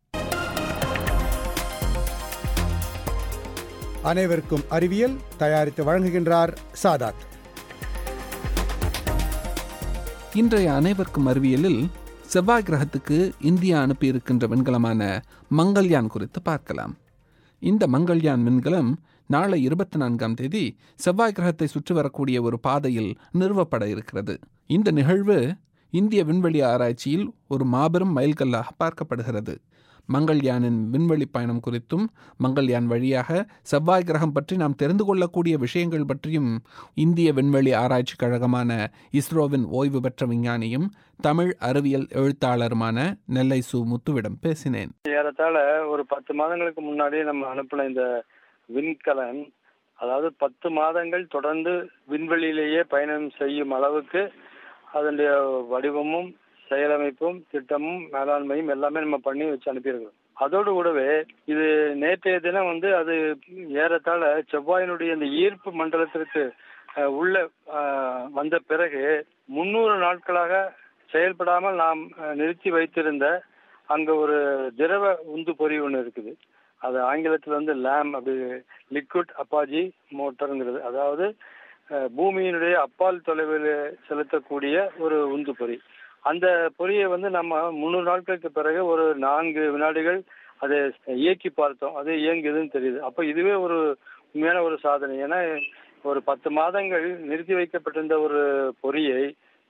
அனைவருக்கும் அறிவியல் தயாரித்து வழங்குகின்றார் சாதாத் இன்றைய அனைவருக்கும் அறிவியலில் செவ்வாய் கிரகத்துக்கு இந்தியா அனுப்பியிருக்கின்ற விண்கலமான மங்கள்யான் குறித்து பார்க்கலாம் இந்த மங்கள்யான் விண்கலம் நாளை இருபத்தி நான்காம் தேதி செவ்வாய் கிரகத்தை சுற்றி வரக்கூடிய ஒரு பாதையில் நிறுவப்பட இருக்கிறது இந்த நிகழ்வு இந்திய விண்வெளி ஆராய்ச்சியில் ஒரு மாபெரும் மைல்கல்லாக பார்க்கப்படுகிறது மங்கள்யானின் விண்வெளி பயணம் குறித்தும் மங்கள்யான் வழியாக செவ்வாய் கிரகம் பற்றி நாம் தெரிந்து கொள்ளக்கூடிய விஷயங்கள் பற்றியும் இந்திய விண்வெளி ஆராய்ச்சி கழகமான இஸ்ரோவின் ஓய்வு பெற்ற விஞ்ஞானியும் தமிழ் அறிவியல் எழுத்தாளருமான நெல்லை சு முத்துவிடம் பேசினேன் ஏறத்தாழ ஒரு பத்து மாதங்களுக்கு முன்னாடி நம்ம அனுப்பின இந்த விண்கலன் அதாவது பத்து மாதங்கள் தொடர்ந்து விண்வெளியிலேயே பயணம் செய்யும் அளவுக்கு அதனுடைய வடிவமும் செயலமைப்பும் திட்டமும் மேலாண்மையும் எல்லாமே நம்ம பண்ணி வச்சு அனுப்பியிருக்கிறோம் அதோடு கூடவே இது நேற்றைய தினம் வந்து அது ஏறத்தாழ செவ்வாயினுடைய இந்த ஈர்ப்பு மண்டலத்திற்கு உள்ள வந்த பிறகு முன்னூறு நாட்களாக செயல்படாமல் நாம் நிறுத்தி வைத்திருந்த அங்க ஒரு திரவ உந்து பொறி ஒன்று இருக்குது அது ஆங்கிலத்தில் வந்து லேம் அப்படி லிக்விட் அப்பாஜி மோட்டருங்கிறது அதாவது பூமியினுடைய அப்பால் தொலைவில் செலுத்தக்கூடிய ஒரு உந்து பொறி அந்த பொறியை வந்து நம்ம முந்நூறு நாட்களுக்கு பிறகு ஒரு நான்கு வினாடிகள் அதை இயக்கி பார்த்தோம் அது இயங்குதுன்னு தெரியுது அப்போ இதுவே ஒரு உண்மையான ஒரு சாதனை ஏன்னா ஒரு பத்து மாதங்கள் நிறுத்தி வைக்கப்பட்டிருந்த ஒரு பொறியை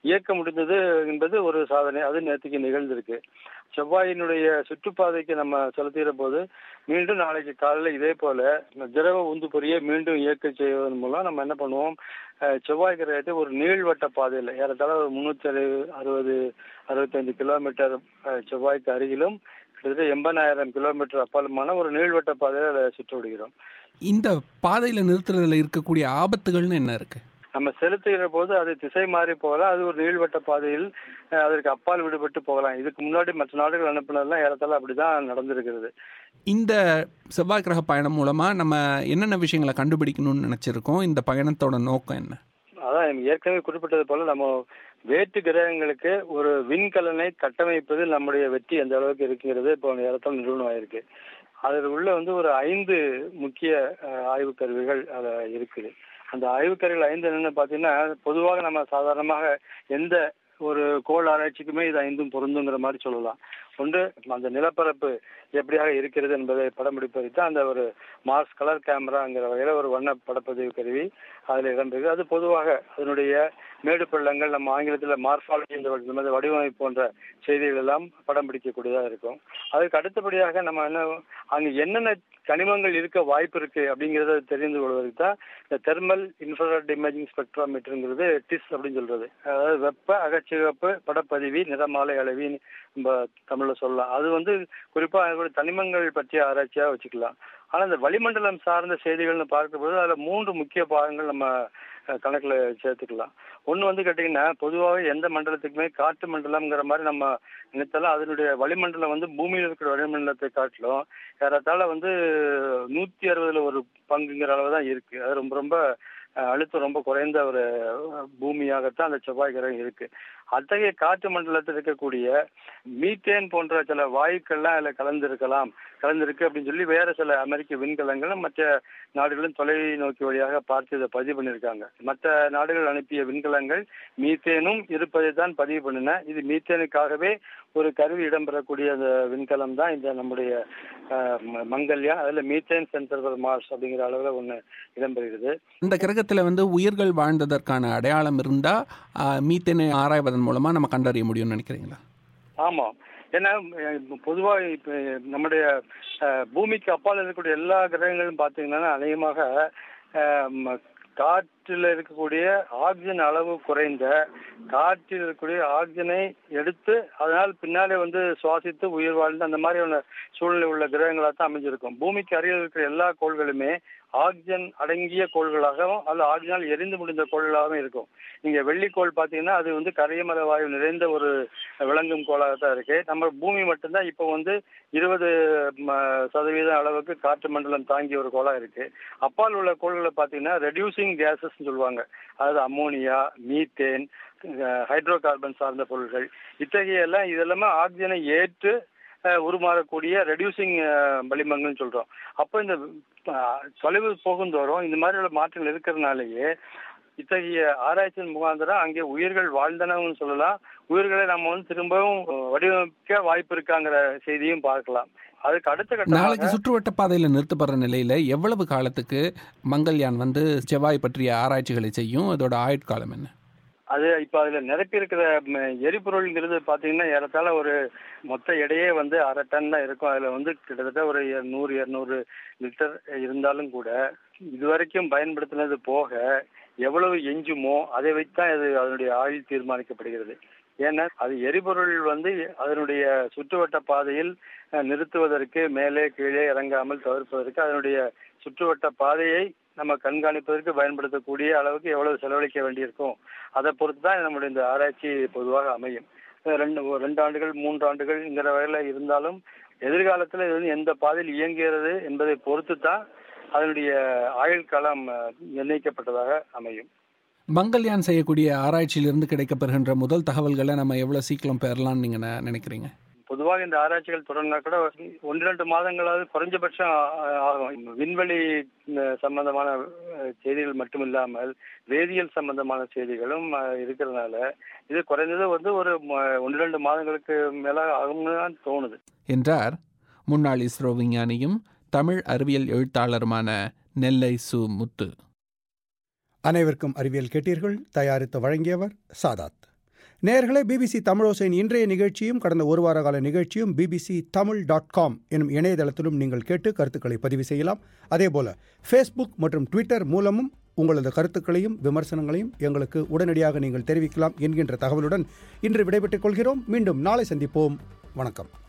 இயக்க முடிந்தது என்பது ஒரு சாதனை அது நேற்றுக்கு நிகழ்ந்திருக்கு செவ்வாயினுடைய சுற்றுப்பாதைக்கு நம்ம செலுத்துகிற போது மீண்டும் நாளைக்கு காலையில் இதே போல திரவ உந்து பொறியை மீண்டும் இயக்க செய்வதன் மூலம் நம்ம என்ன பண்ணுவோம் அஹ், செவ்வாய் கிரகத்தை ஒரு நீள்வட்ட பாதையில் ஏறத்தாழ ஒரு முன்னூத்தி அறுபது அறுபத்தைந்து கிலோமீட்டர் அஹ், செவ்வாய்க்கு அருகிலும் கிட்டத்தட்ட எண்பதாயிரம் கிலோமீட்டர் அப்பாலுமான ஒரு நீள்வட்ட பாதையில் அதை சுற்ற விடுகிறோம் இந்த பாதையில் நிறுத்துறதுல இருக்கக்கூடிய ஆபத்துகள்னு என்ன இருக்கு நம்ம செலுத்துகிற போது அது திசை மாறி போகலாம் அது ஒரு நீள்வட்ட பாதையில் அஹ், அதற்கு அப்பால் விடுபட்டு போகலாம் இதுக்கு முன்னாடி மற்ற நாடுகள் அனுப்பினதெல்லாம் ஏறத்தாழ அப்படிதான் நடந்திருக்கிறது இந்த செவ்வாய் கிரக பயணம் மூலமா நம்ம என்னென்ன விஷயங்களை கண்டுபிடிக்கணும்னு நினைச்சிருக்கோம் இந்த பயணத்தோட நோக்கம் என்ன அதான் ஏற்கனவே குறிப்பிட்டது போல நம்ம வேற்று கிரகங்களுக்கு ஒரு விண்கலனை கட்டமைப்பதில் நம்முடைய வெற்றி எந்த அளவுக்கு இருக்குங்கிறது இப்போ இடத்துல நிறுவனம் ஆயிருக்கு அதில் உள்ள வந்து ஒரு ஐந்து முக்கிய அஹ், ஆய்வுக் கருவிகள் அதில் இருக்குது அந்த ஆய்வுக் கருவிகள் ஐந்து என்னன்னு பார்த்தீங்கன்னா பொதுவாக நம்ம சாதாரணமாக எந்த ஒரு கோள் ஆராய்ச்சிக்குமே இது ஐந்தும் பொருந்துங்கிற மாதிரி சொல்லலாம் ஒன்று அந்த நிலப்பரப்பு எப்படியாக இருக்கிறது என்பதை படம் பிடிப்பதற்கு அந்த ஒரு மார்ஸ் கலர் கேமராங்கிற வகையில் ஒரு வண்ண படப்பதிவு கருவி அதில் இடம்பெறுகிறது அது பொதுவாக அதனுடைய மேடு பள்ளங்கள் நம்ம ஆங்கிலத்தில் மார்பாலஜி என்ற வடி- இந்த வடிவமைப்பு போன்ற செய்திகள் எல்லாம் படம் பிடிக்கக்கூடியதாக இருக்கும் அதுக்கு அடுத்தபடியாக நம்ம என்ன அங்கே என்னென்ன கனிமங்கள் இருக்க வாய்ப்பு இருக்கு அப்படிங்கிறத தெரிந்து கொள்வதற்கு தான் இந்த தெர்மல் இன்ஃப்ராரெட் இமேஜிங் ஸ்பெக்ட்ரோமீட்டருங்கிறது டிஸ் அப்படின்னு சொல்றது அதாவது வெப்ப அகச்சிவப்பு படப்பதிவி நிறமாலை அளவி நம்ம தமிழ்ல சொல்லலாம் அது வந்து குறிப்பா அதோட தனிமங்கள் பற்றிய ஆராய்ச்சியா வச்சுக்கலாம் ஆனா இந்த வளிமண்டலம் சார்ந்த செய்திகள்னு பார்க்கும்போது அதுல மூன்று முக்கிய பாகங்கள் நம்ம அஹ், கணக்குல சேர்த்துக்கலாம் ஒண்ணு வந்து கேட்டீங்கன்னா பொதுவாகவே எந்த மண்டலத்துக்குமே காற்று மண்டலம்ங்கிற மாதிரி நம்ம நினைத்தாலும் அதனுடைய வளிமண்டலம் வந்து பூமியில் இருக்கிற வளிமண்டலத்தை காட்டிலும் ஏறத்தாழ வந்து நூத்தி அறுபதுல ஒரு பங்குங்கிற அளவு தான் இருக்கு அது ரொம்ப ரொம்ப அஹ், அழுத்தம் ரொம்ப குறைந்த ஒரு அஹ், பூமியாகத்தான் அந்த செவ்வாய் கிரகம் இருக்கு அத்தகைய காற்று மண்டலத்தில் இருக்கக்கூடிய மீத்தேன் போன்ற சில வாயுக்கள்லாம் அதில் கலந்திருக்கலாம் கலந்திருக்கு அப்படின்னு சொல்லி வேற சில அமெரிக்க விண்கலங்களும் மற்ற நாடுகளும் தொலைநோக்கி வழியாக பார்த்து இதை பதிவு பண்ணியிருக்காங்க மற்ற நாடுகள் அனுப்பிய விண்கலங்கள் மீத்தேனும் இருப்பதை தான் பதிவு பண்ணின இது மீத்தேனுக்காகவே ஒரு கருவி இடம்பெறக்கூடிய அந்த விண்கலம் தான் இந்த நம்முடைய அஹ், ம- மங்கல்யா அதில் மீத்தேன் சென்டர் ஃபார் மார்ஸ் அப்படிங்கிற அளவில் ஒன்று இடம்பெறுகிறது இந்த கிரகத்தில் வந்து உயிர்கள் வாழ்ந்ததற்கான அடையாளம் இருந்தா ஆஹ், மீத்தேனை ஆராய்வதன் மூலமா நம்ம கண்டறிய முடியும்னு நினைக்கிறீங்களா ஆமாம் ஏன்னா பொதுவாக இப்போ நம்முடைய அஹ், பூமிக்கு அப்பால் இருக்கக்கூடிய எல்லா கிரகங்களும் பார்த்தீங்கன்னா அநேகமாக அஹ், ம- காற்றில் இருக்கக்கூடிய ஆக்சிஜன் அளவு குறைந்த காற்றில் இருக்கக்கூடிய ஆக்சிஜனை எடுத்து அதனால் பின்னாலே வந்து சுவாசித்து உயிர் வாழ்ந்து அந்த மாதிரியான சூழ்நிலை உள்ள கிரகங்களாக தான் அமைஞ்சிருக்கும் பூமிக்கு அருகில் இருக்கிற எல்லா கோள்களுமே ஆக்சிஜன் அடங்கிய கோள்களாகவும் அல்ல ஆக்சிஜனால் எரிந்து முடிந்த கோள்களாகவும் இருக்கும் நீங்க வெள்ளிக்கோள் பார்த்தீங்கன்னா அது வந்து கரியமல வாயு நிறைந்த ஒரு விளங்கும் கோளாக தான் இருக்கு நம்ம பூமி மட்டும்தான் இப்போ வந்து இருபது சதவீதம் அளவுக்கு காற்று மண்டலம் தாங்கிய ஒரு கோளா இருக்கு அப்பால் உள்ள கோள்களை பார்த்தீங்கன்னா ரெடியூசிங் கேசஸ் சொல்லுவாங்க அதாவது அம்மோனியா மீத்தேன் ஹைட்ரோ கார்பன் சார்ந்த பொருட்கள் இத்தகைய எல்லாம் இதெல்லாமே ஆக்சிஜனை ஏற்று அஹ், உருமாறக்கூடிய ரெடியூசிங் வளிமங்கள்னு சொல்றோம் அப்போ இந்த அஹ், தொலைவு போகுந்தோறும் இந்த மாதிரி உள்ள மாற்றங்கள் இருக்கிறதுனாலேயே இத்தகைய ஆராய்ச்சியின் முகாந்திரம் அங்கே உயிர்கள் வாழ்ந்தனவும் சொல்லலாம் உயிர்களை நம்ம வந்து திரும்பவும் வடிவமைக்க வாய்ப்பு இருக்காங்கிற செய்தியும் பார்க்கலாம் அதுக்கு அடுத்த நாளைக்கு கட்டமாக சுற்றுவட்ட பாதையில் நிறுத்தப்படுற நிலையில எவ்வளவு காலத்துக்கு மங்கள்யான் வந்து செவ்வாய் பற்றிய ஆராய்ச்சிகளை செய்யும் அதோட ஆயுட்காலம் என்ன அது இப்ப அதுல நிரப்பி இருக்கிற ம், எரிபொருள்ங்கிறது பாத்தீங்கன்னா ஏறத்தாழ ஒரு மொத்த எடையே வந்து அரை டன் தான் இருக்கும் அதுல வந்து கிட்டத்தட்ட ஒரு நூறு இருநூறு லிட்டர் இருந்தாலும் கூட இதுவரைக்கும் பயன்படுத்தினது போக எவ்வளவு எஞ்சுமோ அதை வைத்தான் இது அதனுடைய ஆயுள் தீர்மானிக்கப்படுகிறது ஏன்னா அது எரிபொருள் வந்து அதனுடைய சுற்றுவட்ட பாதையில் அஹ், நிறுத்துவதற்கு மேலே கீழே இறங்காமல் தவிர்ப்பதற்கு அதனுடைய சுற்றுவட்ட பாதையை நம்ம கண்காணிப்பதற்கு பயன்படுத்தக்கூடிய அளவுக்கு எவ்வளவு செலவழிக்க வேண்டியிருக்கும் அதை பொறுத்து தான் நம்முடைய இந்த ஆராய்ச்சி பொதுவாக அமையும் அஹ் ரெண்டு ஒரு ரெண்டு ஆண்டுகள் மூன்று ஆண்டுகள்ங்கிற வகையில் இருந்தாலும் எதிர்காலத்தில் இது வந்து எந்த பாதையில் இயங்குகிறது என்பதை பொறுத்து தான் அதனுடைய ஆயுள் காலம் அஹ், நிர்ணயிக்கப்பட்டதாக அமையும் மங்கள்யான் செய்யக்கூடிய ஆராய்ச்சியிலிருந்து கிடைக்கப்பெறுகின்ற முதல் தகவல்களை நம்ம எவ்வளவு சீக்கிரம் பெறலாம்னு நீங்க ந- நினைக்கிறீங்க பொதுவாக இந்த ஆராய்ச்சிகள் தொடங்கினா கூட ஒன்று ரெண்டு மாதங்களாவது குறைஞ்சபட்சம் ஆ- ஆகும் விண்வெளி அஹ், சம்பந்தமான அஹ், செய்திகள் மட்டும் இல்லாமல் வேதியியல் சம்பந்தமான செய்திகளும் அஹ், இருக்கிறதுனால இது குறைந்தது வந்து ஒரு ம- ஒன்று ரெண்டு மாதங்களுக்கு மேல ஆகும்னு தான் தோணுது என்றார் முன்னாள் இஸ்ரோ விஞ்ஞானியும் தமிழ் அறிவியல் எழுத்தாளருமான நெல்லை சு முத்து அனைவருக்கும் அறிவியல் கேட்டீர்கள் தயாரித்து வழங்கியவர் சாதாத் நேயர்களே பிபிசி தமிழோசையின் இன்றைய நிகழ்ச்சியும் கடந்த ஒரு வார கால நிகழ்ச்சியும் பிபிசி தமிழ் டாட் காம் எனும் இணையதளத்திலும் நீங்கள் கேட்டு கருத்துக்களை பதிவு செய்யலாம் அதேபோல ஃபேஸ்புக் மற்றும் ட்விட்டர் மூலமும் உங்களது கருத்துக்களையும் விமர்சனங்களையும் எங்களுக்கு உடனடியாக நீங்கள் தெரிவிக்கலாம் என்கின்ற தகவலுடன் இன்று விடைபெற்றுக் கொள்கிறோம் மீண்டும் நாளை சந்திப்போம் வணக்கம்